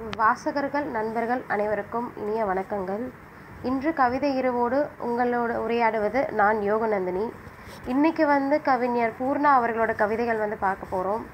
வாசகர்கள் நண்பர்கள் அனைவருக்கும் இனிய வணக்கங்கள் இன்று கவிதை இரவோடு உங்களோடு உரையாடுவது நான் யோகநந்தினி இன்னைக்கு வந்து கவிஞர் பூர்ணா அவர்களோட கவிதைகள் வந்து பார்க்க போகிறோம்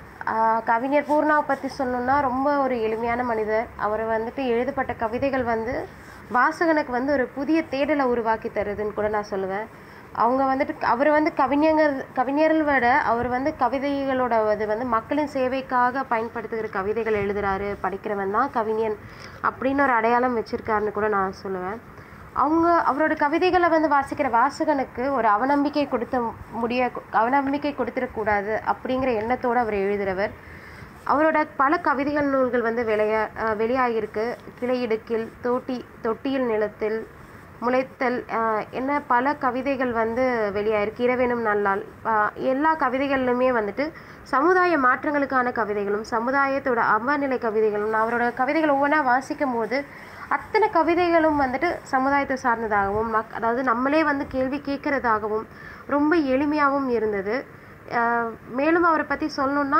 கவிஞர் பூர்ணாவை பற்றி சொல்லணும்னா ரொம்ப ஒரு எளிமையான மனிதர் அவர் வந்துட்டு எழுதப்பட்ட கவிதைகள் வந்து வாசகனுக்கு வந்து ஒரு புதிய தேடலை உருவாக்கி தருதுன்னு கூட நான் சொல்லுவேன் அவங்க வந்துட்டு அவர் வந்து கவிஞர் கவிஞர்கள் விட அவர் வந்து கவிதைகளோட இது வந்து மக்களின் சேவைக்காக பயன்படுத்துகிற கவிதைகள் எழுதுறாரு படிக்கிறவன் தான் கவிஞன் அப்படின்னு ஒரு அடையாளம் வச்சிருக்காருன்னு கூட நான் சொல்லுவேன் அவங்க அவரோட கவிதைகளை வந்து வாசிக்கிற வாசகனுக்கு ஒரு அவநம்பிக்கை கொடுத்த முடிய அவநம்பிக்கை கொடுத்துடக்கூடாது அப்படிங்கிற எண்ணத்தோடு அவர் எழுதுகிறவர் அவரோட பல கவிதைகள் நூல்கள் வந்து வெளியா வெளியாகிருக்கு கிளையிடுக்கில் தோட்டி தொட்டியில் நிலத்தில் முளைத்தல் என்ன பல கவிதைகள் வந்து வெளியாயிருக்கு இரவேனும் நல்லால் எல்லா கவிதைகள்லையுமே வந்துட்டு சமுதாய மாற்றங்களுக்கான கவிதைகளும் சமுதாயத்தோட அவநிலை கவிதைகளும் நான் அவரோட கவிதைகள் ஒவ்வொன்றா வாசிக்கும் போது அத்தனை கவிதைகளும் வந்துட்டு சமுதாயத்தை சார்ந்ததாகவும் மக் அதாவது நம்மளே வந்து கேள்வி கேட்குறதாகவும் ரொம்ப எளிமையாகவும் இருந்தது மேலும் அவரை பற்றி சொல்லணுன்னா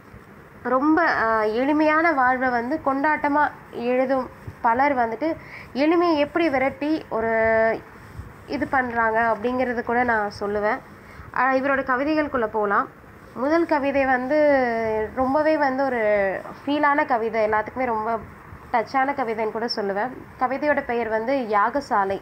ரொம்ப எளிமையான வாழ்வை வந்து கொண்டாட்டமாக எழுதும் பலர் வந்துட்டு எளிமையை எப்படி விரட்டி ஒரு இது பண்ணுறாங்க அப்படிங்கிறது கூட நான் சொல்லுவேன் இவரோட கவிதைகளுக்குள்ளே போகலாம் முதல் கவிதை வந்து ரொம்பவே வந்து ஒரு ஃபீலான கவிதை எல்லாத்துக்குமே ரொம்ப டச்சான கவிதைன்னு கூட சொல்லுவேன் கவிதையோட பெயர் வந்து யாகசாலை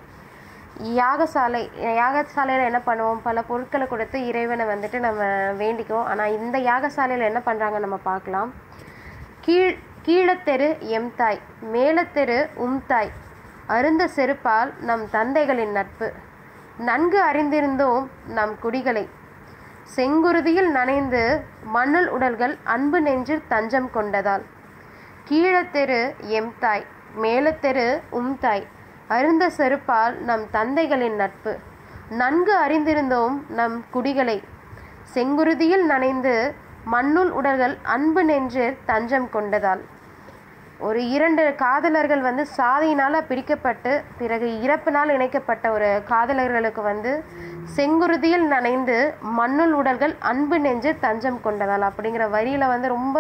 யாகசாலை யாகசாலையில் என்ன பண்ணுவோம் பல பொருட்களை கொடுத்து இறைவனை வந்துட்டு நம்ம வேண்டிக்குவோம் ஆனால் இந்த யாகசாலையில் என்ன பண்ணுறாங்க நம்ம பார்க்கலாம் கீழ் கீழத்தெரு எம் தாய் மேலத்தெரு உம் தாய் அருந்த செருப்பால் நம் தந்தைகளின் நட்பு நன்கு அறிந்திருந்தோம் நம் குடிகளை செங்குருதியில் நனைந்து மண்ணுள் உடல்கள் அன்பு நெஞ்சில் தஞ்சம் கொண்டதால் கீழத்தெரு எம் தாய் மேலத்தெரு உம் தாய் அருந்த செருப்பால் நம் தந்தைகளின் நட்பு நன்கு அறிந்திருந்தோம் நம் குடிகளை செங்குருதியில் நனைந்து மண்ணுள் உடல்கள் அன்பு நெஞ்சு தஞ்சம் கொண்டதால் ஒரு இரண்டு காதலர்கள் வந்து சாதியினால் பிரிக்கப்பட்டு பிறகு இறப்பினால் இணைக்கப்பட்ட ஒரு காதலர்களுக்கு வந்து செங்குருதியில் நனைந்து மண்ணுள் உடல்கள் அன்பு நெஞ்சு தஞ்சம் கொண்டதால் அப்படிங்கிற வரியில் வந்து ரொம்ப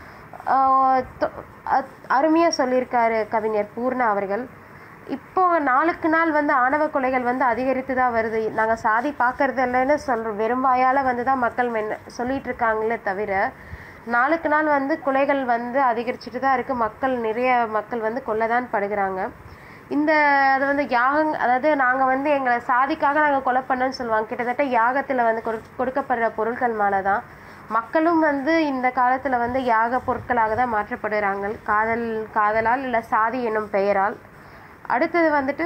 அருமையாக சொல்லியிருக்காரு கவிஞர் பூர்ணா அவர்கள் இப்போ நாளுக்கு நாள் வந்து ஆணவ கொலைகள் வந்து அதிகரித்து தான் வருது நாங்கள் சாதி பார்க்கறது இல்லைன்னு சொல்கிற வெறும்பாயால் வந்து தான் மக்கள் மென் சொல்லிட்டு இருக்காங்களே தவிர நாளுக்கு நாள் வந்து கொலைகள் வந்து அதிகரிச்சுட்டு தான் இருக்குது மக்கள் நிறைய மக்கள் வந்து கொல்ல தான் படுகிறாங்க இந்த அது வந்து யாகம் அதாவது நாங்கள் வந்து எங்களை சாதிக்காக நாங்கள் கொலை பண்ணோன்னு சொல்லுவாங்க கிட்டத்தட்ட யாகத்தில் வந்து கொடுக்கப்படுற பொருட்கள் மேலே தான் மக்களும் வந்து இந்த காலத்தில் வந்து யாக பொருட்களாக தான் மாற்றப்படுகிறாங்க காதல் காதலால் இல்லை சாதி என்னும் பெயரால் அடுத்தது வந்துட்டு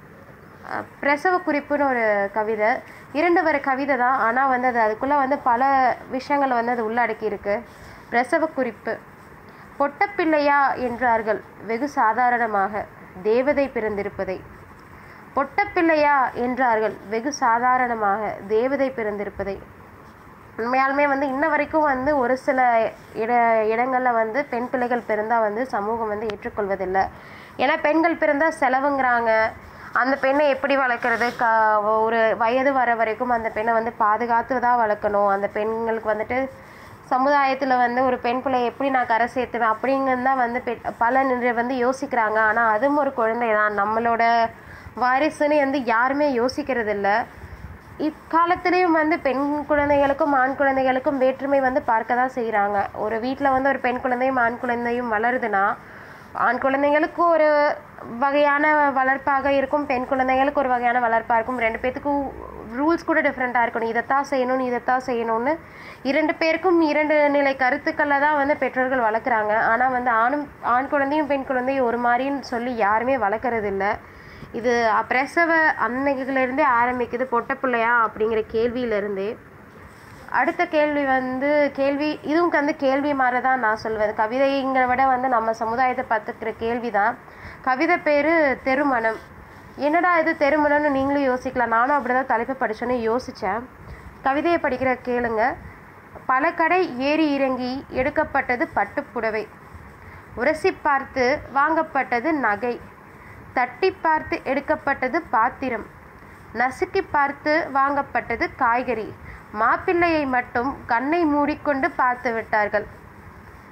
பிரசவ குறிப்புன்னு ஒரு கவிதை இரண்டு வர கவிதை தான் ஆனால் வந்து அது அதுக்குள்ளே வந்து பல விஷயங்களை வந்து அது உள்ளடக்கி இருக்கு பிரசவ குறிப்பு பொட்டப்பிள்ளையா என்றார்கள் வெகு சாதாரணமாக தேவதை பிறந்திருப்பதை பொட்டப்பிள்ளையா என்றார்கள் வெகு சாதாரணமாக தேவதை பிறந்திருப்பதை உண்மையாலுமே வந்து இன்ன வரைக்கும் வந்து ஒரு சில இட இடங்களில் வந்து பெண் பிள்ளைகள் பிறந்தால் வந்து சமூகம் வந்து ஏற்றுக்கொள்வதில்லை ஏன்னா பெண்கள் பிறந்தால் செலவுங்கிறாங்க அந்த பெண்ணை எப்படி வளர்க்குறது க ஒரு வயது வர வரைக்கும் அந்த பெண்ணை வந்து பாதுகாத்து தான் வளர்க்கணும் அந்த பெண்களுக்கு வந்துட்டு சமுதாயத்தில் வந்து ஒரு பெண் பிள்ளையை எப்படி நான் கரை சேர்த்துவேன் அப்படிங்கிறது தான் வந்து பெ பல நின்று வந்து யோசிக்கிறாங்க ஆனால் அதுவும் ஒரு குழந்தை தான் நம்மளோட வாரிசுன்னு வந்து யாருமே யோசிக்கிறது இல்லை இக்காலத்துலேயும் வந்து பெண் குழந்தைகளுக்கும் ஆண் குழந்தைகளுக்கும் வேற்றுமை வந்து பார்க்க தான் செய்கிறாங்க ஒரு வீட்டில் வந்து ஒரு பெண் குழந்தையும் ஆண் குழந்தையும் வளருதுன்னா ஆண் குழந்தைங்களுக்கும் ஒரு வகையான வளர்ப்பாக இருக்கும் பெண் குழந்தைங்களுக்கு ஒரு வகையான வளர்ப்பாக இருக்கும் ரெண்டு பேர்த்துக்கும் ரூல்ஸ் கூட டிஃப்ரெண்ட்டாக இருக்கணும் இதைத்தான் செய்யணும்னு இதைத்தான் செய்யணும்னு இரண்டு பேருக்கும் இரண்டு நிலை கருத்துக்களை தான் வந்து பெற்றோர்கள் வளர்க்குறாங்க ஆனால் வந்து ஆணும் ஆண் குழந்தையும் பெண் குழந்தையும் ஒரு மாதிரின்னு சொல்லி யாருமே வளர்க்குறது இல்லை இது பிரசவ அன்னைகளிருந்தே ஆரம்பிக்குது பொட்ட பிள்ளையா அப்படிங்கிற கேள்வியிலிருந்தே அடுத்த கேள்வி வந்து கேள்வி இதுவும் வந்து கேள்வி மாதிரி தான் நான் சொல்வேன் கவிதைங்கிற விட வந்து நம்ம சமுதாயத்தை பார்த்துக்கிற கேள்வி தான் கவிதை பேர் தெருமணம் என்னடா இது தெருமணம்னு நீங்களும் யோசிக்கலாம் நானும் அப்படி தான் தலைப்பு படித்தோன்னு யோசித்தேன் கவிதையை படிக்கிற கேளுங்க பல கடை ஏறி இறங்கி எடுக்கப்பட்டது பட்டுப்புடவை உரசி பார்த்து வாங்கப்பட்டது நகை தட்டி பார்த்து எடுக்கப்பட்டது பாத்திரம் நசுக்கி பார்த்து வாங்கப்பட்டது காய்கறி மாப்பிள்ளையை மட்டும் கண்ணை மூடிக்கொண்டு பார்த்து விட்டார்கள்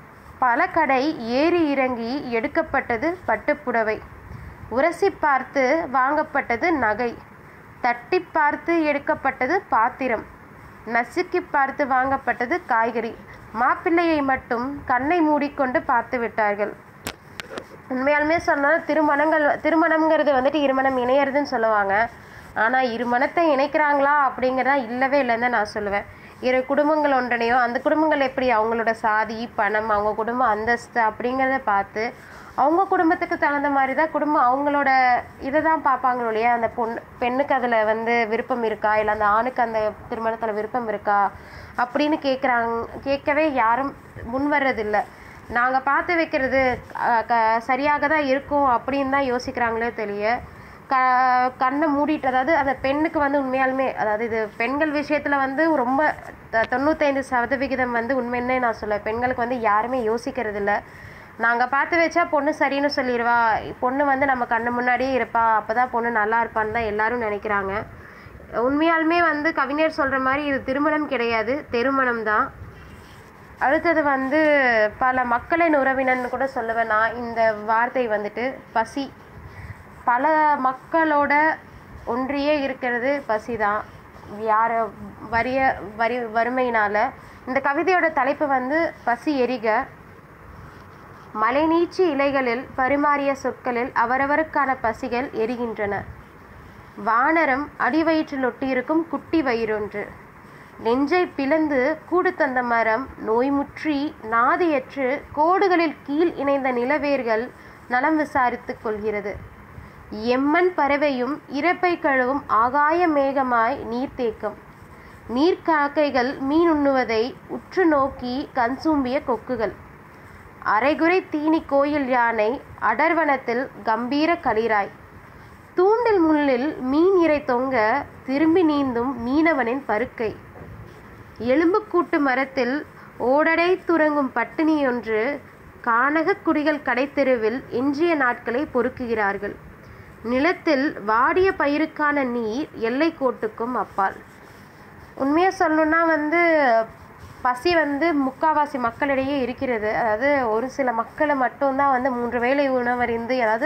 பல கடை ஏறி இறங்கி எடுக்கப்பட்டது பட்டுப்புடவை உரசி பார்த்து வாங்கப்பட்டது நகை தட்டி பார்த்து எடுக்கப்பட்டது பாத்திரம் நசுக்கி பார்த்து வாங்கப்பட்டது காய்கறி மாப்பிள்ளையை மட்டும் கண்ணை மூடிக்கொண்டு பார்த்து விட்டார்கள் உண்மையாலுமே சொன்னால் திருமணங்கள் திருமணம்ங்கிறது வந்துட்டு இருமணம் இணையறதுன்னு சொல்லுவாங்க ஆனால் இருமணத்தை இணைக்கிறாங்களா அப்படிங்கிறதா இல்லவே இல்லைன்னு தான் நான் சொல்லுவேன் இரு குடும்பங்கள் ஒன்றினையோ அந்த குடும்பங்கள் எப்படி அவங்களோட சாதி பணம் அவங்க குடும்ப அந்தஸ்து அப்படிங்கிறத பார்த்து அவங்க குடும்பத்துக்கு தகுந்த மாதிரி தான் குடும்பம் அவங்களோட இதை தான் பார்ப்பாங்களோ இல்லையா அந்த பொண்ணு பெண்ணுக்கு அதில் வந்து விருப்பம் இருக்கா இல்லை அந்த ஆணுக்கு அந்த திருமணத்தில் விருப்பம் இருக்கா அப்படின்னு கேட்குறாங்க கேட்கவே யாரும் முன் வர்றதில்லை நாங்கள் பார்த்து வைக்கிறது அஹ், க சரியாக தான் இருக்கும் அப்படின்னு தான் யோசிக்கிறாங்களே தெரிய க கண்ணை மூடிட்டு அதாவது அந்த பெண்ணுக்கு வந்து உண்மையாலுமே அதாவது இது பெண்கள் விஷயத்தில் வந்து ரொம்ப த- தொண்ணூத்தைந்து சதவிகிதம் வந்து உண்மைன்னே நான் சொல்லுவேன் பெண்களுக்கு வந்து யாருமே யோசிக்கிறது இல்லை நாங்கள் பார்த்து வச்சா பொண்ணு சரின்னு சொல்லிடுவா பொண்ணு வந்து நம்ம கண்ணு முன்னாடியே இருப்பா அப்போ தான் பொண்ணு நல்லா இருப்பான்னு தான் எல்லாரும் நினைக்கிறாங்க உண்மையாலுமே வந்து கவிஞர் சொல்கிற மாதிரி இது திருமணம் கிடையாது தெருமணம் தான் அடுத்தது வந்து பல மக்களின் உறவினர்னு கூட சொல்லுவேன் நான் இந்த வார்த்தை வந்துட்டு பசி பல மக்களோட ஒன்றியே இருக்கிறது பசி தான் யார வறிய வரி வறுமையினால் இந்த கவிதையோட தலைப்பு வந்து பசி எரிக மலைநீச்சி இலைகளில் பரிமாறிய சொற்களில் அவரவருக்கான பசிகள் எரிகின்றன வானரம் அடிவயிற்றில் ஒட்டியிருக்கும் குட்டி வயிறொன்று நெஞ்சை பிளந்து கூடு தந்த மரம் நோய்முற்றி நாதியற்று கோடுகளில் கீழ் இணைந்த நிலவேர்கள் நலம் விசாரித்துக் கொள்கிறது எம்மன் பறவையும் இறப்பை கழுவும் ஆகாய மேகமாய் நீர்த்தேக்கம் நீர்க்காக்கைகள் மீன் உண்ணுவதை உற்று நோக்கி கண்சூம்பிய கொக்குகள் அரைகுறை தீனி கோயில் யானை அடர்வனத்தில் கம்பீர களிராய் தூண்டில் முள்ளில் மீன் இறை தொங்க திரும்பி நீந்தும் மீனவனின் பருக்கை எலும்புக்கூட்டு மரத்தில் ஓடடை துறங்கும் பட்டினியொன்று கானகக் குடிகள் கடைத்தெருவில் எஞ்சிய நாட்களை பொறுக்குகிறார்கள் நிலத்தில் வாடிய பயிருக்கான நீர் எல்லைக்கோட்டுக்கும் அப்பால் உண்மையாக சொல்லணும்னா வந்து பசி வந்து முக்காவாசி மக்களிடையே இருக்கிறது அதாவது ஒரு சில மக்களை மட்டும்தான் வந்து மூன்று வேளை உணவறிந்து அதாவது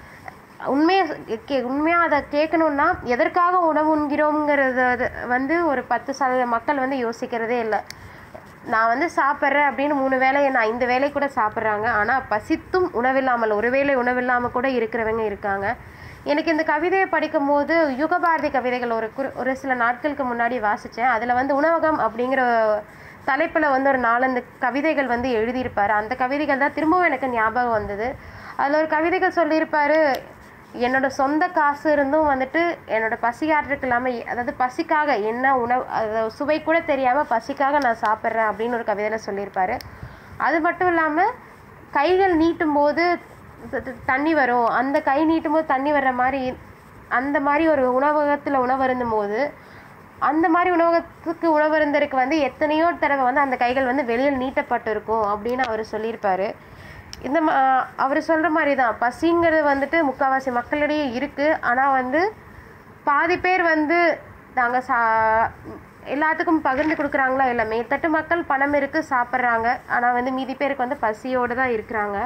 உண்மையாக கே உண்மையாக அதை கேட்கணுன்னா எதற்காக உணவு உண்கிறோங்கிறத அது வந்து ஒரு பத்து சதவீத மக்கள் வந்து யோசிக்கிறதே இல்லை நான் வந்து சாப்பிட்றேன் அப்படின்னு மூணு வேளையை நான் இந்த வேலை கூட சாப்பிட்றாங்க ஆனால் பசித்தும் உணவில்லாமல் ஒரு வேளை உணவில்லாமல் கூட இருக்கிறவங்க இருக்காங்க எனக்கு இந்த கவிதையை படிக்கும்போது யுகபாரதி கவிதைகள் ஒரு குறு ஒரு சில நாட்களுக்கு முன்னாடி வாசித்தேன் அதில் வந்து உணவகம் அப்படிங்கிற தலைப்பில் வந்து ஒரு நாலந்து கவிதைகள் வந்து எழுதியிருப்பார் அந்த கவிதைகள் தான் திரும்பவும் எனக்கு ஞாபகம் வந்தது அதில் ஒரு கவிதைகள் சொல்லியிருப்பாரு என்னோட சொந்த காசு இருந்தும் வந்துட்டு என்னோட பசி ஆற்றுக்கு இல்லாமல் அதாவது பசிக்காக என்ன உணவு அது சுவை கூட தெரியாமல் பசிக்காக நான் சாப்பிட்றேன் அப்படின்னு ஒரு கவிதையில் சொல்லியிருப்பாரு அது மட்டும் இல்லாமல் கைகள் நீட்டும் போது த- த- தண்ணி வரும் அந்த கை நீட்டும் போது தண்ணி வர்ற மாதிரி அந்த மாதிரி ஒரு உணவகத்தில் உணவருந்தும் போது அந்த மாதிரி உணவகத்துக்கு உணவருந்தருக்கு வந்து எத்தனையோ தடவை வந்து அந்த கைகள் வந்து வெளியில் நீட்டப்பட்டிருக்கும் அப்படின்னு அவர் சொல்லியிருப்பாரு இந்த மா அவர் சொல்கிற மாதிரி தான் பசிங்கிறது வந்துட்டு முக்கால்வாசி மக்களிடையே இருக்குது ஆனால் வந்து பாதி பேர் வந்து நாங்கள் சா எல்லாத்துக்கும் பகிர்ந்து கொடுக்குறாங்களா இல்லை மேத்தட்டு மக்கள் பணம் இருக்குது சாப்பிட்றாங்க ஆனால் வந்து மீதி பேருக்கு வந்து பசியோடு தான் இருக்கிறாங்க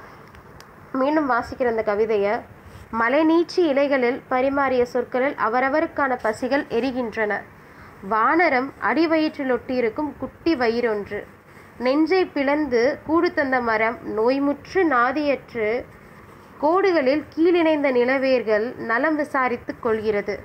மீண்டும் வாசிக்கிற இந்த கவிதையை மலைநீச்சி இலைகளில் பரிமாறிய சொற்களில் அவரவருக்கான பசிகள் எரிகின்றன வானரம் அடிவயிற்றில் ஒட்டியிருக்கும் குட்டி வயிறொன்று நெஞ்சை பிளந்து கூடு தந்த மரம் நோய்முற்று நாதியற்று கோடுகளில் கீழிணைந்த நிலவேர்கள் நலம் விசாரித்துக் கொள்கிறது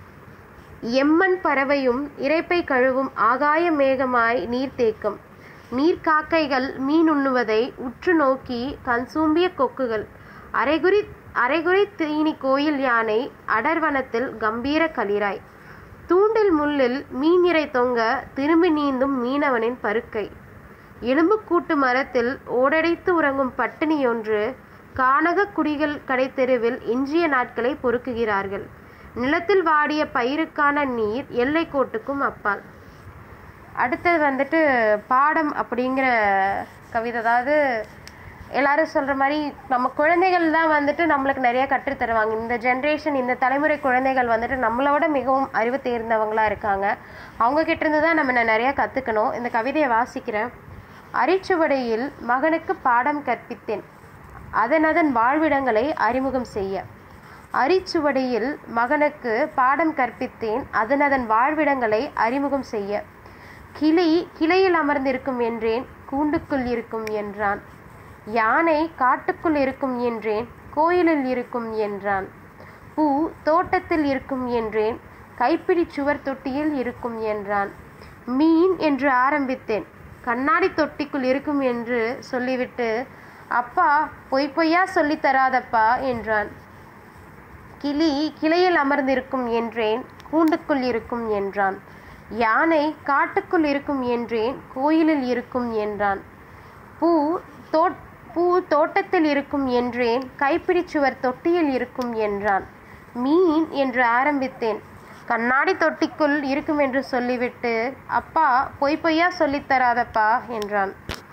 எம்மன் பறவையும் இரைப்பை கழுவும் ஆகாய மேகமாய் நீர்த்தேக்கம் நீர்க்காக்கைகள் மீன் உண்ணுவதை உற்று நோக்கி கண்சூம்பிய கொக்குகள் அரைகுறி அரைகுறை தீனி கோயில் யானை அடர்வனத்தில் கம்பீர களிராய் தூண்டில் முள்ளில் மீன் இறை தொங்க திரும்பி நீந்தும் மீனவனின் பருக்கை எலும்புக்கூட்டு மரத்தில் ஓடடைத்து உறங்கும் பட்டினியொன்று கானக குடிகள் கடைத்தெருவில் எஞ்சிய நாட்களை பொறுக்குகிறார்கள் நிலத்தில் வாடிய பயிருக்கான நீர் எல்லைக்கோட்டுக்கும் அப்பால் அடுத்தது வந்துட்டு பாடம் அப்படிங்கிற கவிதை அதாவது எல்லாரும் சொல்கிற மாதிரி நம்ம குழந்தைகள் தான் வந்துட்டு நம்மளுக்கு நிறைய கற்றுத் தருவாங்க இந்த ஜென்ரேஷன் இந்த தலைமுறை குழந்தைகள் வந்துட்டு நம்மளோட மிகவும் அறிவு தேர்ந்தவங்களா இருக்காங்க அவங்க கிட்ட இருந்து தான் நம்ம ந- நிறைய கற்றுக்கணும் இந்த கவிதையை வாசிக்கிறேன் அரிச்சுவடையில் மகனுக்கு பாடம் கற்பித்தேன் அதனதன் வாழ்விடங்களை அறிமுகம் செய்ய அரிச்சுவடியில் மகனுக்கு பாடம் கற்பித்தேன் அதனதன் வாழ்விடங்களை அறிமுகம் செய்ய கிளி கிளையில் அமர்ந்திருக்கும் என்றேன் கூண்டுக்குள் இருக்கும் என்றான் யானை காட்டுக்குள் இருக்கும் என்றேன் கோயிலில் இருக்கும் என்றான் பூ தோட்டத்தில் இருக்கும் என்றேன் கைப்பிடி சுவர் தொட்டியில் இருக்கும் என்றான் மீன் என்று ஆரம்பித்தேன் கண்ணாடி தொட்டிக்குள் இருக்கும் என்று சொல்லிவிட்டு அப்பா பொய் பொய்யா சொல்லித் தராதப்பா என்றான் கிளி கிளையில் அமர்ந்திருக்கும் என்றேன் கூண்டுக்குள் இருக்கும் என்றான் யானை காட்டுக்குள் இருக்கும் என்றேன் கோயிலில் இருக்கும் என்றான் பூ தோட் பூ தோட்டத்தில் இருக்கும் என்றேன் கைப்பிடிச் சுவர் தொட்டியில் இருக்கும் என்றான் மீன் என்று ஆரம்பித்தேன் கண்ணாடி தொட்டிக்குள் இருக்கும் என்று சொல்லிவிட்டு அப்பா பொய் பொய்யா சொல்லித் தராதப்பா என்றான்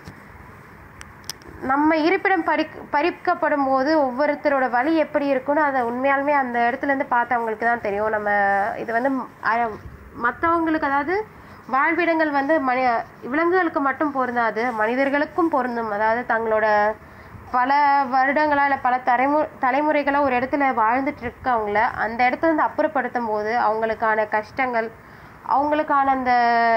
நம்ம இருப்பிடம் பறி பறிக்கப்படும் போது ஒவ்வொருத்தரோட வழி எப்படி இருக்குன்னு அதை உண்மையாலுமே அந்த இடத்துலேருந்து பார்த்தவங்களுக்கு தான் தெரியும் நம்ம இது வந்து மற்றவங்களுக்கு அதாவது வாழ்விடங்கள் வந்து மனி விலங்குகளுக்கு மட்டும் பொருந்தாது மனிதர்களுக்கும் பொருந்தும் அதாவது தங்களோட பல வருடங்களா இல்லை பல தலைமு தலைமுறைகளாக ஒரு இடத்துல வாழ்ந்துட்டு இருக்கவங்கள அந்த இடத்துல இருந்து அப்புறப்படுத்தும் போது அவங்களுக்கான கஷ்டங்கள் அவங்களுக்கான அந்த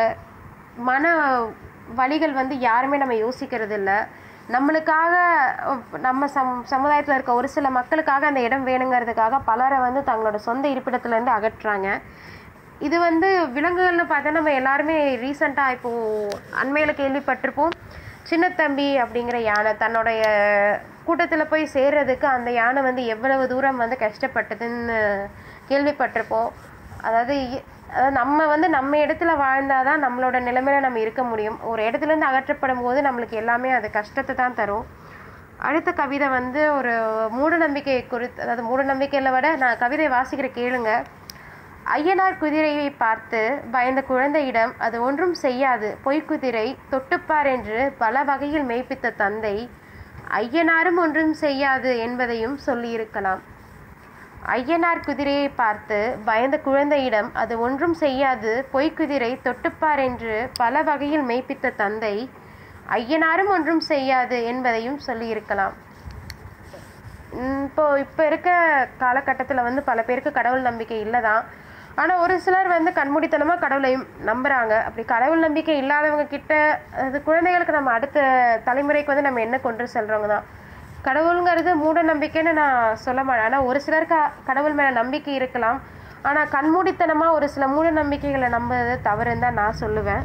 மன வழிகள் வந்து யாருமே நம்ம யோசிக்கிறது இல்லை நம்மளுக்காக நம்ம சம் சமுதாயத்தில் இருக்க ஒரு சில மக்களுக்காக அந்த இடம் வேணுங்கிறதுக்காக பலரை வந்து தங்களோட சொந்த இருப்பிடத்துலேருந்து அகற்றுறாங்க இது வந்து விலங்குகள்னு பார்த்தா நம்ம எல்லாருமே ரீசெண்டாக இப்போது அண்மையில் கேள்விப்பட்டிருப்போம் சின்னத்தம்பி அப்படிங்கிற யானை தன்னுடைய கூட்டத்தில் போய் சேர்றதுக்கு அந்த யானை வந்து எவ்வளவு தூரம் வந்து கஷ்டப்பட்டதுன்னு கேள்விப்பட்டிருப்போம் அதாவது அதாவது நம்ம வந்து நம்ம இடத்துல வாழ்ந்தால் தான் நம்மளோட நிலைமையில நம்ம இருக்க முடியும் ஒரு இடத்துலேருந்து அகற்றப்படும் போது நம்மளுக்கு எல்லாமே அது கஷ்டத்தை தான் தரும் அடுத்த கவிதை வந்து ஒரு மூடநம்பிக்கை குறித்து அதாவது மூடநம்பிக்கையில் விட நான் கவிதை வாசிக்கிற கேளுங்க ஐயனார் குதிரையை பார்த்து பயந்த குழந்தையிடம் அது ஒன்றும் செய்யாது பொய்க்குதிரை தொட்டுப்பார் என்று பல வகையில் மெய்ப்பித்த தந்தை ஐயனாரும் ஒன்றும் செய்யாது என்பதையும் சொல்லியிருக்கலாம் ஐயனார் குதிரையை பார்த்து பயந்த குழந்தையிடம் அது ஒன்றும் செய்யாது பொய்க்குதிரை தொட்டுப்பார் என்று பல வகையில் மெய்ப்பித்த தந்தை ஐயனாரும் ஒன்றும் செய்யாது என்பதையும் சொல்லியிருக்கலாம் இப்போ இப்போ இருக்க காலகட்டத்தில் வந்து பல பேருக்கு கடவுள் நம்பிக்கை இல்லை தான் ஆனால் ஒரு சிலர் வந்து கண்மூடித்தனமாக கடவுளையும் நம்புகிறாங்க அப்படி கடவுள் நம்பிக்கை இல்லாதவங்க கிட்ட அது குழந்தைகளுக்கு நம்ம அடுத்த தலைமுறைக்கு வந்து நம்ம என்ன கொண்டு செல்றவங்க தான் கடவுளுங்கிறது மூட நம்பிக்கைன்னு நான் சொல்ல மாட்டேன் ஆனால் ஒரு சிலருக்கு கடவுள் மேலே நம்பிக்கை இருக்கலாம் ஆனால் கண்மூடித்தனமாக ஒரு சில மூட நம்பிக்கைகளை நம்புறது தவறுன்னு தான் நான் சொல்லுவேன்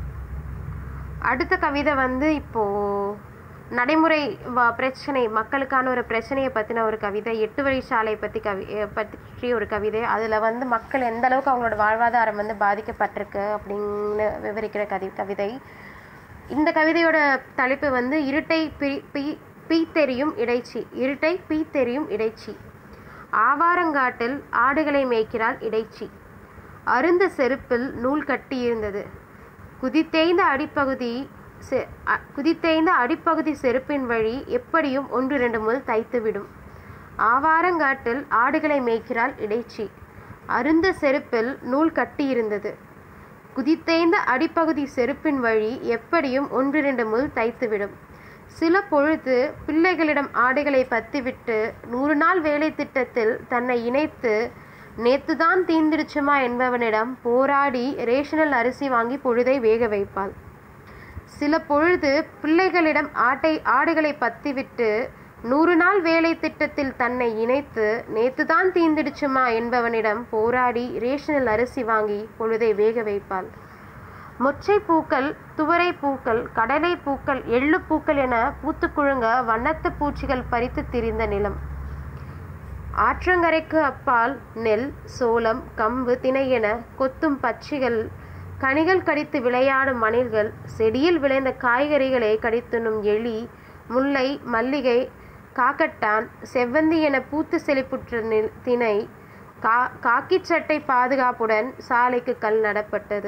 அடுத்த கவிதை வந்து இப்போது நடைமுறை வ பிரச்சனை மக்களுக்கான ஒரு பிரச்சனையை பற்றின ஒரு கவிதை எட்டு வழிச்சாலை பற்றி கவி பற்றி ஒரு கவிதை அதில் வந்து மக்கள் எந்த அளவுக்கு அவங்களோட வாழ்வாதாரம் வந்து பாதிக்கப்பட்டிருக்கு அப்படின்னு விவரிக்கிற கவி கவிதை இந்த கவிதையோட தலைப்பு வந்து இருட்டை பி பி பீத்தெறியும் இடைச்சி இருட்டை பீத்தெறியும் இடைச்சி ஆவாரங்காட்டில் ஆடுகளை மேய்க்கிறாள் இடைச்சி அருந்த செருப்பில் நூல் கட்டியிருந்தது குதித்தேய்ந்த அடிப்பகுதி செ- அ- குதித்தேய்ந்த அடிப்பகுதி செருப்பின் வழி எப்படியும் ஒன்று இரண்டு முள் தைத்துவிடும் ஆவாரங்காட்டில் ஆடுகளை மேய்க்கிறாள் இடைச்சி அருந்த செருப்பில் நூல் கட்டியிருந்தது குதித்தேய்ந்த அடிப்பகுதி செருப்பின் வழி எப்படியும் ஒன்றிரண்டு முள் தைத்துவிடும் சில பொழுது பிள்ளைகளிடம் ஆடைகளை பத்திவிட்டு நூறு நாள் வேலை திட்டத்தில் தன்னை இணைத்து நேத்துதான் தீந்திருச்சுமா என்பவனிடம் போராடி ரேஷனில் அரிசி வாங்கி பொழுதை வேக வைப்பாள் சில பொழுது பிள்ளைகளிடம் ஆட்டை ஆடுகளை பத்திவிட்டு நூறு நாள் வேலை திட்டத்தில் தன்னை இணைத்து நேத்துதான் தீந்திடுச்சுமா என்பவனிடம் போராடி ரேஷனில் அரிசி வாங்கி பொழுதை வேக வைப்பாள் மொச்சை பூக்கள் துவரை பூக்கள் கடலை பூக்கள் எள்ளு பூக்கள் என பூத்து குழுங்க வண்ணத்து பூச்சிகள் பறித்து திரிந்த நிலம் ஆற்றங்கரைக்கு அப்பால் நெல் சோளம் கம்பு திணை என கொத்தும் பட்சிகள் கனிகள் கடித்து விளையாடும் மணில்கள் செடியில் விளைந்த காய்கறிகளை கடித்துண்ணும் எலி முல்லை மல்லிகை காக்கட்டான் செவ்வந்தி என பூத்து செழிப்புற்ற நில் திணை கா காக்கிச் சட்டை பாதுகாப்புடன் சாலைக்கு கல் நடப்பட்டது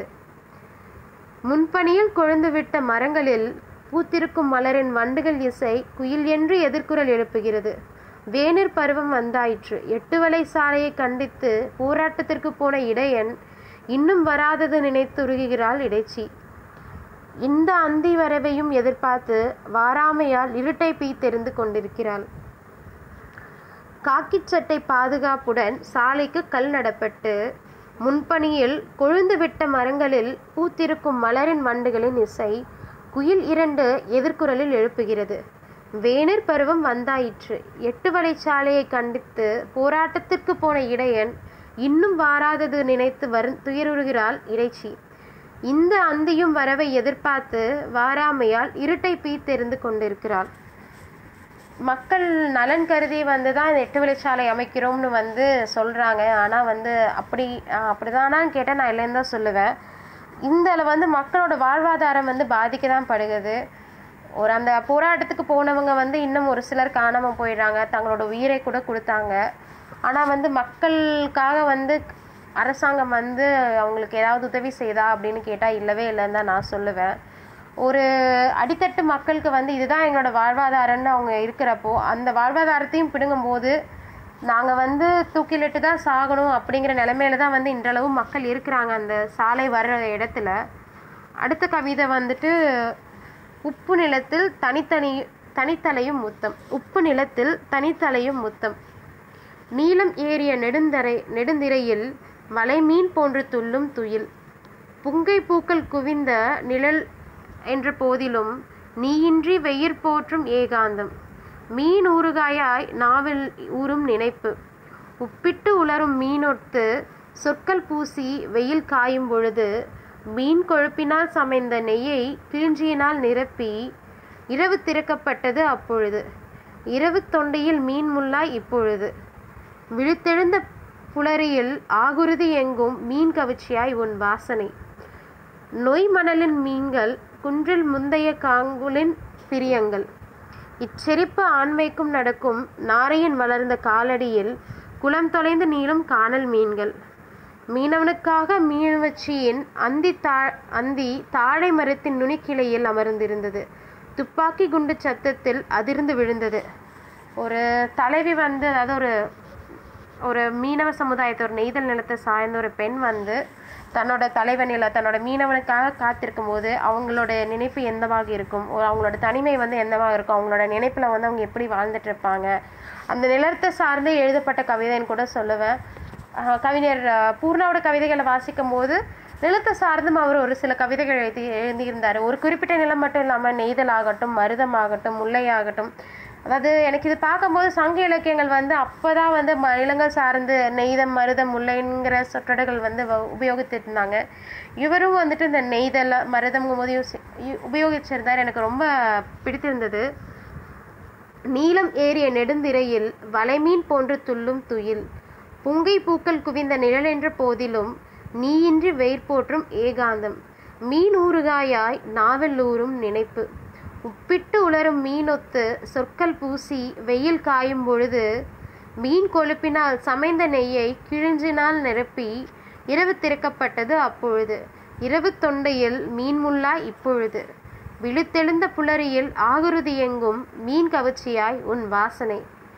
முன்பணியில் கொழுந்துவிட்ட மரங்களில் பூத்திருக்கும் மலரின் வண்டுகள் இசை குயில் என்று எதிர்குரல் எழுப்புகிறது வேனிற் பருவம் வந்தாயிற்று எட்டு வலை சாலையை கண்டித்து போராட்டத்திற்கு போன இடையன் இன்னும் வராதது நினைத்துருகுகிறாள் இடைச்சி இந்த அந்தி வரவையும் எதிர்பார்த்து வாராமையால் இருட்டை பீய் தெரிந்து கொண்டிருக்கிறாள் காக்கிச் சட்டை பாதுகாப்புடன் சாலைக்கு கல் நடப்பட்டு முன்பணியில் கொழுந்துவிட்ட மரங்களில் பூத்திருக்கும் மலரின் வண்டுகளின் இசை குயில் இரண்டு எதிர்குரலில் எழுப்புகிறது வேனிற் பருவம் வந்தாயிற்று எட்டு வழிச்சாலையை கண்டித்து போராட்டத்திற்கு போன இடையன் இன்னும் வாராதது நினைத்து வரு துயருகிறாள் இறைச்சி இந்த அந்தியும் வரவை எதிர்பார்த்து வாராமையால் இருட்டை பீத்தெறிந்து கொண்டிருக்கிறாள் மக்கள் நலன் கருதி வந்து தான் இந்த எட்டு வழிச்சாலை அமைக்கிறோம்னு வந்து சொல்கிறாங்க ஆனால் வந்து அப்படி அப்படிதானான்னு கேட்டால் நான் இல்லைன்னு தான் சொல்லுவேன் இந்த வந்து மக்களோட வாழ்வாதாரம் வந்து பாதிக்க தான் படுகிறது ஒரு அந்த போராட்டத்துக்கு போனவங்க வந்து இன்னும் ஒரு சிலர் காணாமல் போயிடுறாங்க தங்களோட உயிரை கூட கொடுத்தாங்க ஆனால் வந்து மக்களுக்காக வந்து அரசாங்கம் வந்து அவங்களுக்கு ஏதாவது உதவி செய்தா அப்படின்னு கேட்டால் இல்லவே இல்லைன்னு தான் நான் சொல்லுவேன் ஒரு அடித்தட்டு மக்களுக்கு வந்து இதுதான் எங்களோட வாழ்வாதாரம்னு அவங்க இருக்கிறப்போ அந்த வாழ்வாதாரத்தையும் பிடுங்கும்போது நாங்கள் வந்து தூக்கிலிட்டு தான் சாகணும் அப்படிங்கிற நிலைமையில தான் வந்து இன்றளவு மக்கள் இருக்கிறாங்க அந்த சாலை வர்ற இடத்துல அடுத்த கவிதை வந்துட்டு உப்பு நிலத்தில் தனித்தனி தனித்தலையும் முத்தம் உப்பு நிலத்தில் தனித்தலையும் முத்தம் நீளம் ஏறிய நெடுந்தரை நெடுந்திரையில் வலைமீன் போன்று துள்ளும் துயில் புங்கை பூக்கள் குவிந்த நிழல் என்ற போதிலும் நீயின்றி வெயிற் போற்றும் ஏகாந்தம் மீன் ஊறுகாயாய் நாவில் ஊறும் நினைப்பு உப்பிட்டு உலரும் மீனொத்து சொற்கள் பூசி வெயில் காயும் பொழுது மீன் கொழுப்பினால் சமைந்த நெய்யை கிழிஞ்சியினால் நிரப்பி இரவு திறக்கப்பட்டது அப்பொழுது இரவு தொண்டையில் மீன் முல்லாய் இப்பொழுது விழுத்தெழுந்த புலரியில் ஆகுருதி எங்கும் மீன் கவிச்சியாய் உன் வாசனை நொய் மணலின் மீன்கள் குன்றில் முந்தைய காங்குலின் பிரியங்கள் இச்செரிப்பு ஆண்மைக்கும் நடக்கும் நாரையின் வளர்ந்த காலடியில் குளம் தொலைந்து நீளும் காணல் மீன்கள் மீனவனுக்காக மீனவச்சியின் அந்தி தா அந்தி தாழை மரத்தின் நுனிக்கிளையில் அமர்ந்திருந்தது துப்பாக்கி குண்டு சத்தத்தில் அதிர்ந்து விழுந்தது ஒரு தலைவி வந்து அதாவது ஒரு ஒரு மீனவ சமுதாயத்தை ஒரு நெய்தல் நிலத்தை சார்ந்த ஒரு பெண் வந்து தன்னோட தலைவனில் தன்னோட மீனவனுக்காக காத்திருக்கும் போது அவங்களோட நினைப்பு எந்தவாக இருக்கும் ஒரு அவங்களோட தனிமை வந்து என்னவாக இருக்கும் அவங்களோட நினைப்பில் வந்து அவங்க எப்படி வாழ்ந்துட்டு இருப்பாங்க அந்த நிலத்தை சார்ந்து எழுதப்பட்ட கவிதைன்னு கூட சொல்லுவேன் ஆஹ் கவிஞர் ஆஹ் பூர்ணாவோட கவிதைகளை வாசிக்கும் போது நிலத்தை சார்ந்தும் அவர் ஒரு சில கவிதைகள் எழுதி எழுதியிருந்தார் ஒரு குறிப்பிட்ட நிலம் மட்டும் இல்லாமல் நெய்தல் ஆகட்டும் மருதம் ஆகட்டும் முல்லையாகட்டும் அதாவது எனக்கு இது பார்க்கும்போது சங்க இலக்கியங்கள் வந்து அப்போதான் வந்து ம- நிலங்கள் சார்ந்து நெய்தம் மருதம் முல்லைங்கிற சொற்றொடர்கள் வந்து வ- உபயோகித்துட்டு இருந்தாங்க இவரும் வந்துட்டு இந்த நெய்தல் மருதம்ங்கும் போது யூஸ் உபயோகிச்சிருந்தார் எனக்கு ரொம்ப பிடித்திருந்தது நீலம் ஏறிய நெடுந்திரையில் வலைமீன் போன்று துள்ளும் துயில் புங்கை பூக்கள் குவிந்த நிழலென்ற போதிலும் நீயின்றி வெயிற் போற்றும் ஏகாந்தம் மீன் ஊறுகாயாய் நாவல் ஊறும் நினைப்பு உப்பிட்டு உலரும் மீனொத்து சொற்கள் பூசி வெயில் காயும் பொழுது மீன் கொழுப்பினால் சமைந்த நெய்யை கிழிஞ்சினால் நிரப்பி இரவு திறக்கப்பட்டது அப்பொழுது இரவு தொண்டையில் மீன் முல்லாய் இப்பொழுது விழுத்தெழுந்த புலரியில் ஆகுருதி எங்கும் மீன் கவர்ச்சியாய் உன் வாசனை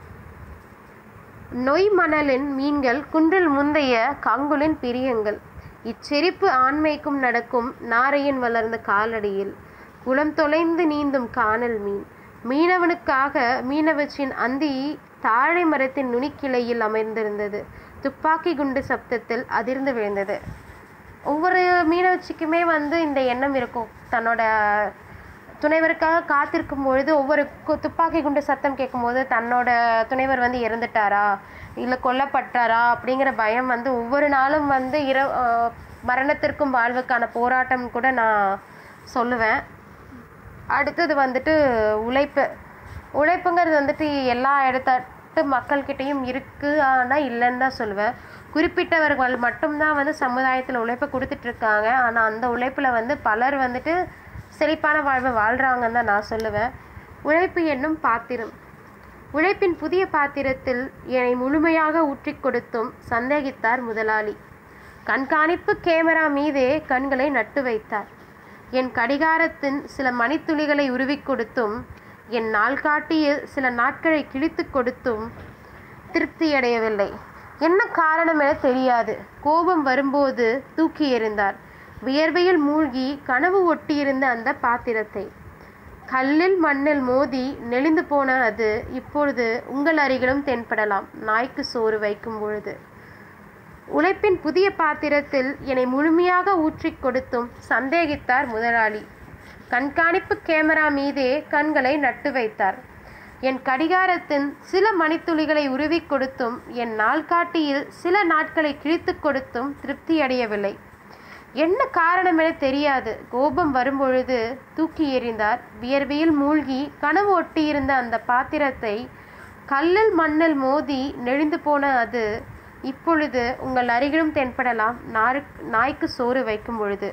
நொய் மணலின் மீன்கள் குன்றில் முந்தைய கங்குலின் பிரியங்கள் இச்செரிப்பு ஆண்மைக்கும் நடக்கும் நாரையின் வளர்ந்த காலடியில் குளம் தொலைந்து நீந்தும் காணல் மீன் மீனவனுக்காக மீனவச்சின் அந்தி தாழை மரத்தின் நுனிக்கிளையில் அமர்ந்திருந்தது துப்பாக்கி குண்டு சப்தத்தில் அதிர்ந்து விழுந்தது ஒவ்வொரு மீனவச்சிக்குமே வந்து இந்த எண்ணம் இருக்கும் தன்னோட துணைவருக்காக காத்திருக்கும் பொழுது ஒவ்வொரு கு- துப்பாக்கி குண்டு சத்தம் கேட்கும்போது தன்னோட துணைவர் வந்து இறந்துட்டாரா இல்லை கொல்லப்பட்டாரா அப்படிங்கிற பயம் வந்து ஒவ்வொரு நாளும் வந்து இர ஆஹ் மரணத்திற்கும் வாழ்வுக்கான போராட்டம் கூட நான் சொல்லுவேன் அடுத்தது வந்துட்டு உழைப்பு உழைப்புங்கிறது வந்துட்டு எல்லா இடத்தட்டு மக்கள்கிட்டயும் இருக்கு ஆனால் இல்லைன்னு தான் சொல்லுவேன் குறிப்பிட்டவர்கள் மட்டும்தான் வந்து சமுதாயத்தில் உழைப்பை கொடுத்துட்டு இருக்காங்க ஆனால் அந்த உழைப்பில் வந்து பலர் வந்துட்டு செழிப்பான வாழ்வை வாழ்கிறாங்கன்னு தான் நான் சொல்லுவேன் உழைப்பு என்னும் பாத்திரம் உழைப்பின் புதிய பாத்திரத்தில் என்னை முழுமையாக ஊற்றிக் கொடுத்தும் சந்தேகித்தார் முதலாளி கண்காணிப்பு கேமரா மீதே கண்களை நட்டு வைத்தார் என் கடிகாரத்தின் சில மணித்துளிகளை உருவிக் கொடுத்தும் என் நாள்காட்டியில் சில நாட்களை கிழித்துக் கொடுத்தும் திருப்தியடையவில்லை என்ன காரணம் என தெரியாது கோபம் வரும்போது தூக்கி எறிந்தார் வியர்வையில் மூழ்கி கனவு ஒட்டியிருந்த அந்த பாத்திரத்தை கல்லில் மண்ணில் மோதி நெளிந்து போன அது இப்பொழுது உங்கள் அருகிலும் தென்படலாம் நாய்க்கு சோறு வைக்கும் பொழுது உழைப்பின் புதிய பாத்திரத்தில் என்னை முழுமையாக ஊற்றிக் கொடுத்தும் சந்தேகித்தார் முதலாளி கண்காணிப்பு கேமரா மீதே கண்களை நட்டு வைத்தார் என் கடிகாரத்தின் சில மணித்துளிகளை உருவிக் கொடுத்தும் என் நாள்காட்டியில் சில நாட்களை கிழித்துக் கொடுத்தும் திருப்தியடையவில்லை என்ன காரணம் என தெரியாது கோபம் வரும்பொழுது தூக்கி எறிந்தார் வியர்வையில் மூழ்கி கனவு ஒட்டியிருந்த அந்த பாத்திரத்தை கல்லில் மண்ணில் மோதி நெளிந்து போன அது இப்பொழுது உங்கள் அருகிலும் தென்படலாம் நாரு நாய்க்கு சோறு வைக்கும் பொழுது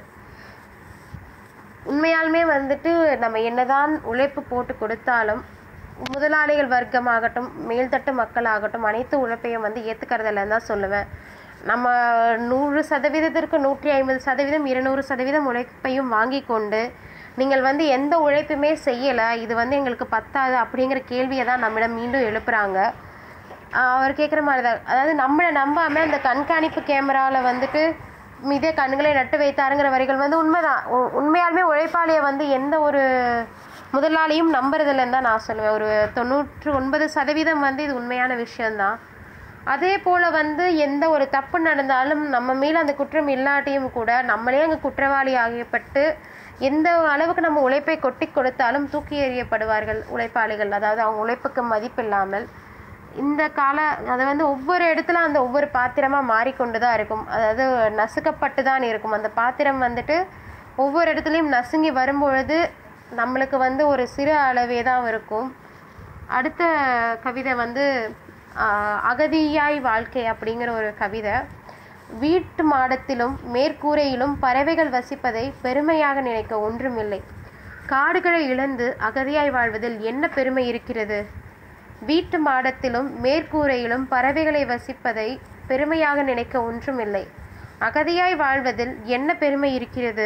உண்மையாலுமே வந்துட்டு நம்ம என்னதான் உழைப்பு போட்டு கொடுத்தாலும் முதலாளிகள் வர்க்கமாகட்டும் மேல்தட்டு மக்களாகட்டும் அனைத்து உழைப்பையும் வந்து ஏற்றுக்கறதில்லன்னு தான் சொல்லுவேன் நம்ம நூறு சதவீதத்திற்கு நூற்றி ஐம்பது சதவீதம் இருநூறு சதவீதம் உழைப்பையும் வாங்கி கொண்டு நீங்கள் வந்து எந்த உழைப்புமே செய்யலை இது வந்து எங்களுக்கு பத்தாது அப்படிங்கிற கேள்வியை தான் நம்மிடம் மீண்டும் எழுப்புறாங்க ஆஹ் அவர் கேட்குற மாதிரி தான் அதாவது நம்மளை நம்பாமல் அந்த கண்காணிப்பு கேமராவில் வந்துட்டு இதே கண்களை நட்டு வைத்தாருங்கிற வரிகள் வந்து உண்மைதான் உ- உண்மையாலுமே உழைப்பாளியை வந்து எந்த ஒரு முதலாளியும் நம்புறதில்லைன்னு தான் நான் சொல்லுவேன் ஒரு தொண்ணூற்று ஒன்பது சதவீதம் வந்து இது உண்மையான விஷயம்தான் அதே போல் வந்து எந்த ஒரு தப்பு நடந்தாலும் நம்ம மேல அந்த குற்றம் இல்லாட்டியும் கூட நம்மளே அங்கே குற்றவாளி ஆகியப்பட்டு எந்த அளவுக்கு நம்ம உழைப்பை கொட்டி கொடுத்தாலும் தூக்கி எறியப்படுவார்கள் உழைப்பாளிகள் அதாவது அவங்க உழைப்புக்கு மதிப்பில்லாமல் இந்த கால அது வந்து ஒவ்வொரு இடத்துல அந்த ஒவ்வொரு பாத்திரமாக மாறிக்கொண்டு தான் இருக்கும் அதாவது நசுக்கப்பட்டு தான் இருக்கும் அந்த பாத்திரம் வந்துட்டு ஒவ்வொரு இடத்துலையும் நசுங்கி வரும்பொழுது நம்மளுக்கு வந்து ஒரு சிறு அளவே தான் இருக்கும் அடுத்த கவிதை வந்து ஆஹ், அகதியாய் வாழ்க்கை அப்படிங்கிற ஒரு கவிதை வீட்டு மாடத்திலும் மேற்கூரையிலும் பறவைகள் வசிப்பதை பெருமையாக நினைக்க ஒன்றுமில்லை காடுகளை இழந்து அகதியாய் வாழ்வதில் என்ன பெருமை இருக்கிறது வீட்டு மாடத்திலும் மேற்கூரையிலும் பறவைகளை வசிப்பதை பெருமையாக நினைக்க ஒன்றுமில்லை அகதியாய் வாழ்வதில் என்ன பெருமை இருக்கிறது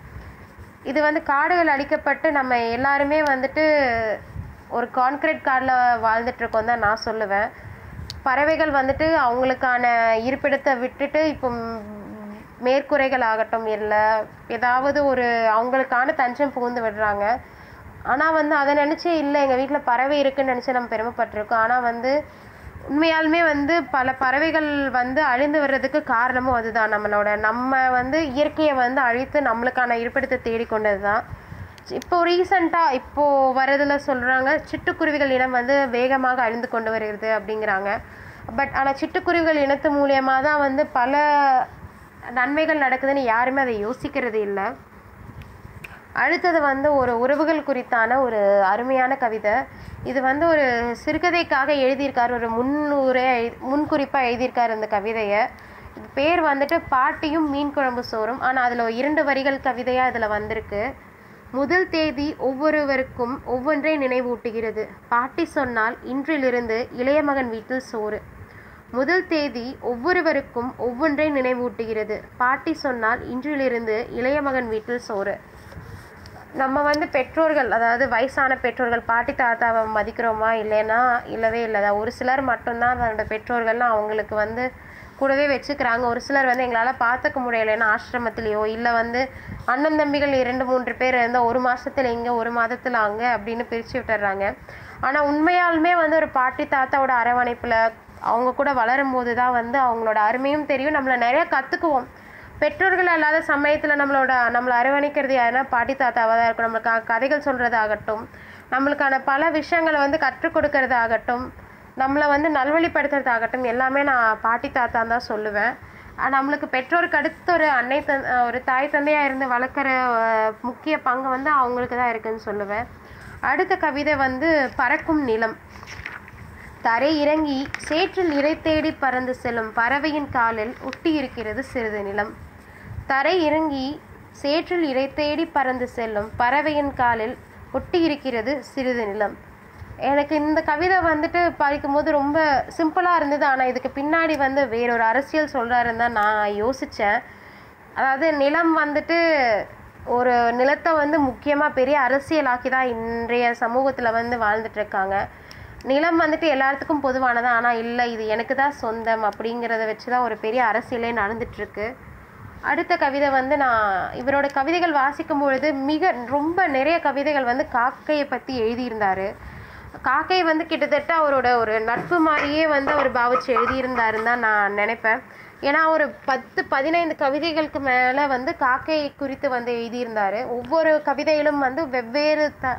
இது வந்து காடுகள் அழிக்கப்பட்டு நம்ம எல்லாருமே வந்துட்டு ஒரு கான்கிரீட் காடில் வாழ்ந்துட்டு இருக்கோம் தான் நான் சொல்லுவேன் பறவைகள் வந்துட்டு அவங்களுக்கான இருப்பிடத்தை விட்டுட்டு இப்போ ம், மேற்கூரைகள் ஆகட்டும் இல்லை ஏதாவது ஒரு அவங்களுக்கான தஞ்சம் புகுந்து விடுறாங்க ஆனால் வந்து அதை நினச்சே இல்லை எங்கள் வீட்டில் பறவை இருக்குன்னு நினச்சி நம்ம பெருமைப்பட்டிருக்கோம் ஆனால் வந்து உண்மையாலுமே வந்து பல பறவைகள் வந்து அழிந்து வர்றதுக்கு காரணமும் அதுதான் நம்மளோட நம்ம வந்து இயற்கையை வந்து அழித்து நம்மளுக்கான இருப்பிடத்தை தேடிக்கொண்டது தான் இப்போ ரீசண்டாக இப்போது வரதுல சொல்கிறாங்க சிட்டுக்குருவிகள் இனம் வந்து வேகமாக அழிந்து கொண்டு வருகிறது அப்படிங்கிறாங்க பட் ஆனால் சிட்டுக்குருவிகள் இனத்து மூலியமாக தான் வந்து பல நன்மைகள் நடக்குதுன்னு யாருமே அதை யோசிக்கிறது இல்லை அடுத்தது வந்து ஒரு உறவுகள் குறித்தான ஒரு அருமையான கவிதை இது வந்து ஒரு சிறுகதைக்காக எழுதியிருக்காரு ஒரு முன்னுரை முன்குறிப்பாக எழுதியிருக்காரு இந்த கவிதையை இது பேர் வந்துட்டு பாட்டியும் மீன் குழம்பு சோறும் ஆனால் அதில் இரண்டு வரிகள் கவிதையாக இதில் வந்திருக்கு முதல் தேதி ஒவ்வொருவருக்கும் ஒவ்வொன்றை நினைவூட்டுகிறது பாட்டி சொன்னால் இன்றிலிருந்து இளைய மகன் வீட்டில் சோறு முதல் தேதி ஒவ்வொருவருக்கும் ஒவ்வொன்றை நினைவூட்டுகிறது பாட்டி சொன்னால் இன்றிலிருந்து இளைய மகன் வீட்டில் சோறு நம்ம வந்து பெற்றோர்கள் அதாவது வயசான பெற்றோர்கள் பாட்டி தாத்தாவை மதிக்கிறோமா இல்லைன்னா இல்லவே இல்லை ஒரு சிலர் மட்டும்தான் தன்னோட பெற்றோர்கள்லாம் அவங்களுக்கு வந்து கூடவே வச்சுக்கிறாங்க ஒரு சிலர் வந்து எங்களால் பார்த்துக்க முடியலைன்னா ஆசிரமத்திலேயோ இல்லை வந்து அண்ணன் தம்பிகள் இரண்டு மூன்று பேர் இருந்தால் ஒரு மாசத்துல இங்கே ஒரு மாதத்தில் அங்கே அப்படின்னு பிரித்து விட்டுறாங்க ஆனால் உண்மையாலுமே வந்து ஒரு பாட்டி தாத்தாவோட அரவணைப்பில் அவங்க கூட வளரும் போது தான் வந்து அவங்களோட அருமையும் தெரியும் நம்மளை நிறைய கற்றுக்குவோம் பெற்றோர்கள் அல்லாத சமயத்தில் நம்மளோட நம்மளை அரவணைக்கிறது யாருன்னா பாட்டி தாத்தாவாக தான் இருக்கும் நம்மளுக்கு க- கதைகள் சொல்கிறதாகட்டும் நம்மளுக்கான பல விஷயங்களை வந்து கற்றுக் கொடுக்கறதாகட்டும் நம்மளை வந்து நல்வழிப்படுத்துறதாகட்டும் எல்லாமே நான் பாட்டி தாத்தான் தான் சொல்லுவேன் அஹ் நம்மளுக்கு பெற்றோருக்கு அடுத்த ஒரு அன்னை தன் அஹ் ஒரு தாய் தந்தையாக இருந்து வளர்க்குற அஹ், முக்கிய பங்கு வந்து அவங்களுக்கு தான் இருக்குன்னு சொல்லுவேன் அடுத்த கவிதை வந்து பறக்கும் நிலம் தரை இறங்கி சேற்றில் இரை தேடி பறந்து செல்லும் பறவையின் காலில் ஒட்டி இருக்கிறது சிறிது நிலம் தரை இறங்கி சேற்றில் இரை தேடி பறந்து செல்லும் பறவையின் காலில் ஒட்டி இருக்கிறது சிறிது நிலம் எனக்கு இந்த கவிதை வந்துட்டு படிக்கும்போது ரொம்ப சிம்பிளாக இருந்தது ஆனால் இதுக்கு பின்னாடி வந்து வேறொரு அரசியல் சொல்கிறாருன்னு தான் நான் யோசித்தேன் அதாவது நிலம் வந்துட்டு ஒரு நிலத்தை வந்து முக்கியமாக பெரிய அரசியலாக்கி தான் இன்றைய சமூகத்தில் வந்து வாழ்ந்துட்டு இருக்காங்க நிலம் வந்துட்டு எல்லாத்துக்கும் பொதுவானது ஆனால் இல்லை இது எனக்கு தான் சொந்தம் அப்படிங்கிறத வச்சு தான் ஒரு பெரிய அரசியலே நடந்துட்டுருக்கு அடுத்த கவிதை வந்து நான் இவரோட கவிதைகள் வாசிக்கும் பொழுது மிக ரொம்ப நிறைய கவிதைகள் வந்து காக்கையை பற்றி எழுதியிருந்தார் காக்கை வந்து கிட்டத்தட்ட அவரோட ஒரு நட்பு மாதிரியே வந்து அவர் பாவிச்சு எழுதியிருந்தாருன்னு தான் நான் நினைப்பேன் ஏன்னா ஒரு பத்து பதினைந்து கவிதைகளுக்கு மேலே வந்து காக்கை குறித்து வந்து எழுதியிருந்தார் ஒவ்வொரு கவிதையிலும் வந்து வெவ்வேறு த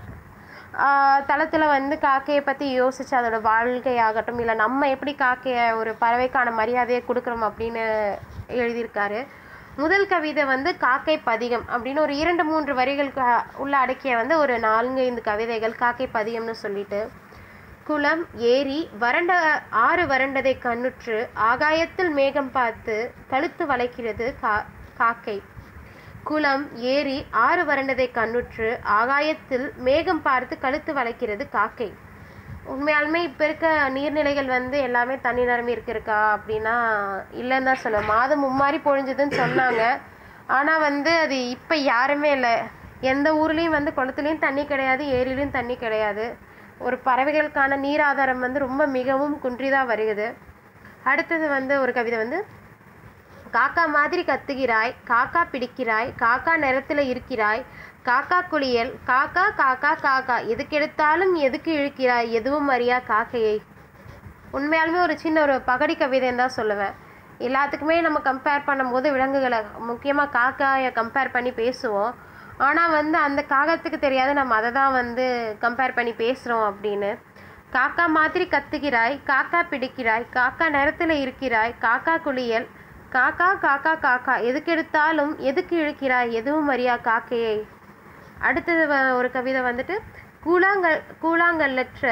தளத்தில் வந்து காக்கையை பற்றி யோசிச்சு அதோட வாழ்க்கையாகட்டும் இல்லை நம்ம எப்படி காக்கையை ஒரு பறவைக்கான மரியாதையை கொடுக்குறோம் அப்படின்னு எழுதியிருக்காரு முதல் கவிதை வந்து காக்கை பதிகம் அப்படின்னு ஒரு இரண்டு மூன்று வரிகளுக்கு உள்ள அடக்கிய வந்து ஒரு நான்கு ஐந்து கவிதைகள் காக்கை பதிகம்னு சொல்லிட்டு குளம் ஏரி வறண்ட ஆறு வறண்டதை கண்ணுற்று ஆகாயத்தில் மேகம் பார்த்து கழுத்து வளைக்கிறது கா காக்கை குளம் ஏரி ஆறு வறண்டதை கண்ணுற்று ஆகாயத்தில் மேகம் பார்த்து கழுத்து வளைக்கிறது காக்கை உண்மையாலுமே இப்போ இருக்க நீர்நிலைகள் வந்து எல்லாமே தண்ணி நிரம்பி இருக்கு இருக்கா அப்படின்னா இல்லைன்னு தான் சொல்லுவேன் மாதம் மும்மாரி பொழிஞ்சதுன்னு சொன்னாங்க ஆனால் வந்து அது இப்போ யாருமே இல்லை எந்த ஊர்லேயும் வந்து குளத்துலேயும் தண்ணி கிடையாது ஏரியிலையும் தண்ணி கிடையாது ஒரு பறவைகளுக்கான நீர் ஆதாரம் வந்து ரொம்ப மிகவும் குன்றிதான் வருகிறது அடுத்தது வந்து ஒரு கவிதை வந்து காக்கா மாதிரி கத்துகிறாய் காக்கா பிடிக்கிறாய் காக்கா நிறத்துல இருக்கிறாய் காக்கா குளியல் காக்கா காக்கா காக்கா எதுக்கு எடுத்தாலும் எதுக்கு இழுக்கிறாய் எதுவும் அறியா காக்கையை உண்மையாலுமே ஒரு சின்ன ஒரு பகடி கவிதைன்னு தான் சொல்லுவேன் எல்லாத்துக்குமே நம்ம கம்பேர் பண்ணும்போது விலங்குகளை முக்கியமாக காக்காயை கம்பேர் பண்ணி பேசுவோம் ஆனால் வந்து அந்த காகத்துக்கு தெரியாது நம்ம அதை தான் வந்து கம்பேர் பண்ணி பேசுகிறோம் அப்படின்னு காக்கா மாதிரி கத்துகிறாய் காக்கா பிடிக்கிறாய் காக்கா நேரத்தில் இருக்கிறாய் காக்கா குளியல் காக்கா காக்கா காக்கா எதுக்கு எடுத்தாலும் எதுக்கு இழுக்கிறாய் எதுவும் அறியா காக்கையை அடுத்தது வ- ஒரு கவிதை வந்துட்டு கூழாங்கல் கூழாங்கல்லற்ற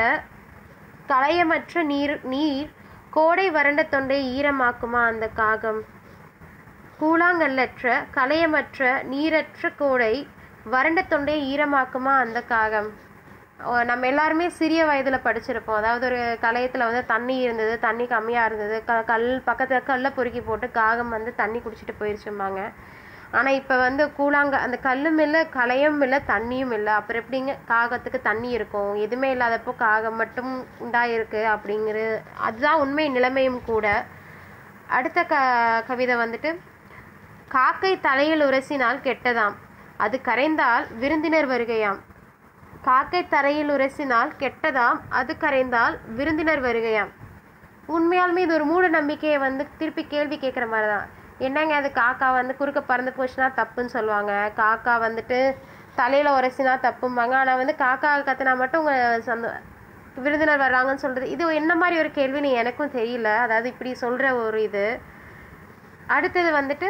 களையமற்ற நீர் நீர் கோடை வறண்ட தொண்டை ஈரமாக்குமா அந்த காகம் கூழாங்கல்லற்ற களையமற்ற நீரற்ற கோடை வறண்ட தொண்டை ஈரமாக்குமா அந்த காகம் ஓ, நம்ம எல்லாருமே சிறிய வயதில் படிச்சிருப்போம் அதாவது ஒரு களையத்தில் வந்து தண்ணி இருந்தது தண்ணி கம்மியாக இருந்தது க கல் பக்கத்தில் கல்லை பொறுக்கி போட்டு காகம் வந்து தண்ணி குடிச்சிட்டு போயிருச்சும்பாங்க ஆனால் இப்போ வந்து கூழாங்க அந்த கல்லும் இல்லை களையும் இல்லை தண்ணியும் இல்லை அப்புறம் எப்படிங்க காகத்துக்கு தண்ணி இருக்கும் எதுவுமே இல்லாதப்போ காகம் மட்டும் உண்டாயிருக்கு அப்படிங்கிறது அதுதான் உண்மை நிலைமையும் கூட அடுத்த க கவிதை வந்துட்டு காக்கை தலையில் உரசினால் கெட்டதாம் அது கரைந்தால் விருந்தினர் வருகையாம் காக்கை தரையில் உரசினால் கெட்டதாம் அது கரைந்தால் விருந்தினர் வருகையாம் உண்மையாலுமே இது ஒரு மூட நம்பிக்கையை வந்து திருப்பி கேள்வி கேட்குற மாதிரி தான் என்னங்க அது காக்கா வந்து குறுக்க பறந்து போச்சுன்னா தப்புன்னு சொல்லுவாங்க காக்கா வந்துட்டு தலையில் உரசினா தப்பும்பாங்க ஆனால் வந்து காக்கா கத்துனா மட்டும் உங்கள் சொந்த விருந்தினர் வர்றாங்கன்னு சொல்கிறது இது என்ன மாதிரி ஒரு கேள்வின்னு எனக்கும் தெரியல அதாவது இப்படி சொல்கிற ஒரு இது அடுத்தது வந்துட்டு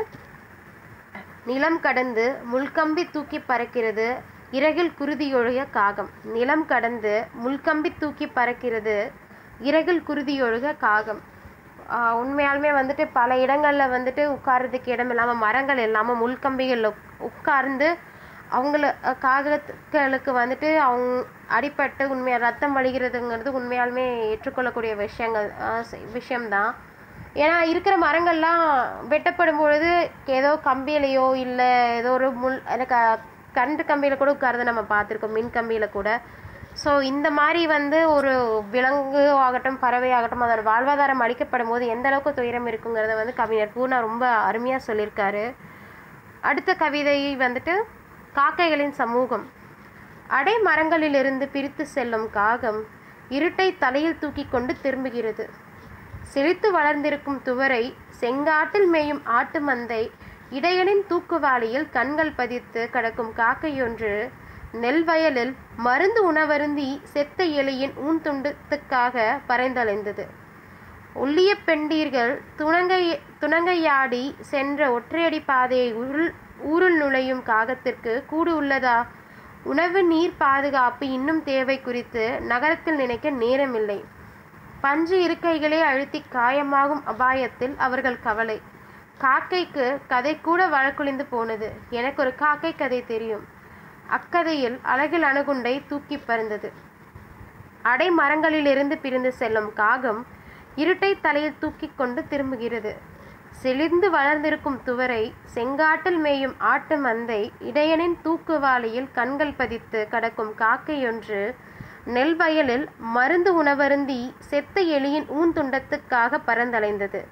நிலம் கடந்து முள்கம்பி தூக்கி பறக்கிறது இறகில் குருதியொழுக காகம் நிலம் கடந்து முள்கம்பி தூக்கி பறக்கிறது இறகில் குருதியொழுக காகம் ஆஹ் உண்மையாலுமே வந்துட்டு பல இடங்களில் வந்துட்டு உட்கார்றதுக்கு இடம் இல்லாமல் மரங்கள் இல்லாமல் முள்கம்பிகளில் உட்கார்ந்து அவங்கள அஹ் காகத்துக்களுக்கு வந்துட்டு அவங்க அடிபட்டு உண்மையாக ரத்தம் வழிகிறதுங்கிறது உண்மையாலுமே ஏற்றுக்கொள்ளக்கூடிய விஷயங்கள் ஆஹ் சி- விஷயம்தான் ஏன்னா இருக்கிற மரங்கள்லாம் வெட்டப்படும் பொழுது ஏதோ கம்பியிலையோ இல்லை ஏதோ ஒரு முள் எனக்கு கரண்ட் கம்பியில் கூட உட்கார்ந்து நம்ம பார்த்துருக்கோம் மின் கம்பியில் கூட ஸோ இந்த மாதிரி வந்து ஒரு விலங்கு ஆகட்டும் பறவை ஆகட்டும் அதோட வாழ்வாதாரம் அளிக்கப்படும் போது எந்த அளவுக்கு துயரம் இருக்குங்கிறத வந்து கவிஞர் பூர்ணா ரொம்ப அருமையாக சொல்லியிருக்காரு அடுத்த கவிதை வந்துட்டு காக்கைகளின் சமூகம் அடை மரங்களிலிருந்து பிரித்து செல்லும் காகம் இருட்டை தலையில் தூக்கி கொண்டு திரும்புகிறது செழித்து வளர்ந்திருக்கும் துவரை செங்காட்டில் மேயும் ஆட்டு மந்தை இடையனின் தூக்குவாளியில் கண்கள் பதித்து கிடக்கும் காக்கையொன்று நெல் வயலில் மருந்து உணவருந்தி செத்த எலியின் ஊன்துண்டத்துக்காக பறைந்தலைந்தது ஒல்லிய பெண்டீர்கள் துணங்கை துணங்கையாடி சென்ற ஒற்றையடி பாதையை உருள் ஊருள் நுழையும் காகத்திற்கு கூடு உள்ளதா உணவு நீர் பாதுகாப்பு இன்னும் தேவை குறித்து நகரத்தில் நினைக்க நேரமில்லை பஞ்சு இருக்கைகளே அழுத்தி காயமாகும் அபாயத்தில் அவர்கள் கவலை காக்கைக்கு கதை கூட வழக்குழிந்து போனது எனக்கு ஒரு காக்கை கதை தெரியும் அக்கதையில் அழகில் அணுகுண்டை தூக்கி பறந்தது அடை மரங்களிலிருந்து பிரிந்து செல்லும் காகம் இருட்டை தலையில் தூக்கி கொண்டு திரும்புகிறது செழிந்து வளர்ந்திருக்கும் துவரை செங்காட்டில் மேயும் ஆட்டு மந்தை இடையனின் தூக்குவாளியில் கண்கள் பதித்து கடக்கும் காக்கையொன்று நெல் வயலில் மருந்து உணவருந்தி செத்த எலியின் ஊன்துண்டத்துக்காக பறந்தலைந்தது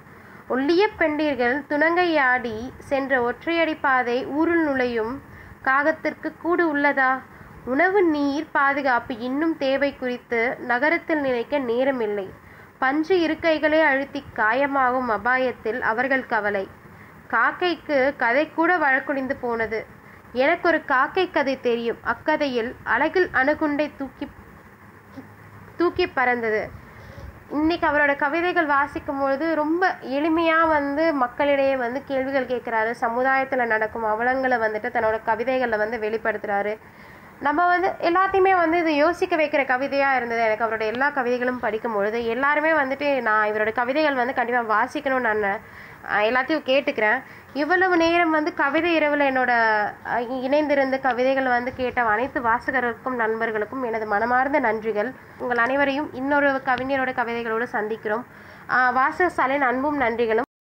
ஒல்லிய பெண்டீர்கள் துணங்கையாடி சென்ற ஒற்றையடி பாதை ஊருள் நுழையும் காகத்திற்கு கூடு உள்ளதா உணவு நீர் பாதுகாப்பு இன்னும் தேவை குறித்து நகரத்தில் நினைக்க நேரமில்லை பஞ்சு இருக்கைகளை அழுத்தி காயமாகும் அபாயத்தில் அவர்கள் கவலை காக்கைக்கு கதை கூட வழக்குழிந்து போனது எனக்கு ஒரு காக்கை கதை தெரியும் அக்கதையில் அழகில் அணுகுண்டை தூக்கி தூக்கி பறந்தது இன்னைக்கு அவரோட கவிதைகள் வாசிக்கும் பொழுது ரொம்ப எளிமையாக வந்து மக்களிடையே வந்து கேள்விகள் கேட்குறாரு சமுதாயத்தில் நடக்கும் அவலங்களை வந்துட்டு தன்னோட கவிதைகளில் வந்து வெளிப்படுத்துகிறாரு நம்ம வந்து எல்லாத்தையுமே வந்து இது யோசிக்க வைக்கிற கவிதையாக இருந்தது எனக்கு அவரோட எல்லா கவிதைகளும் படிக்கும் பொழுது எல்லாருமே வந்துட்டு நான் இவரோட கவிதைகள் வந்து கண்டிப்பாக வாசிக்கணும்னு நான் அஹ், எல்லாத்தையும் கேட்டுக்கிறேன் இவ்வளவு நேரம் வந்து கவிதை இரவில் என்னோட அஹ், இணைந்திருந்த கவிதைகள் வந்து கேட்ட அனைத்து வாசகர்களுக்கும் நண்பர்களுக்கும் எனது மனமார்ந்த நன்றிகள் உங்கள் அனைவரையும் இன்னொரு கவிஞரோட கவிதைகளோடு சந்திக்கிறோம் அஹ், வாசகசாலையின் அன்பும் நன்றிகளும்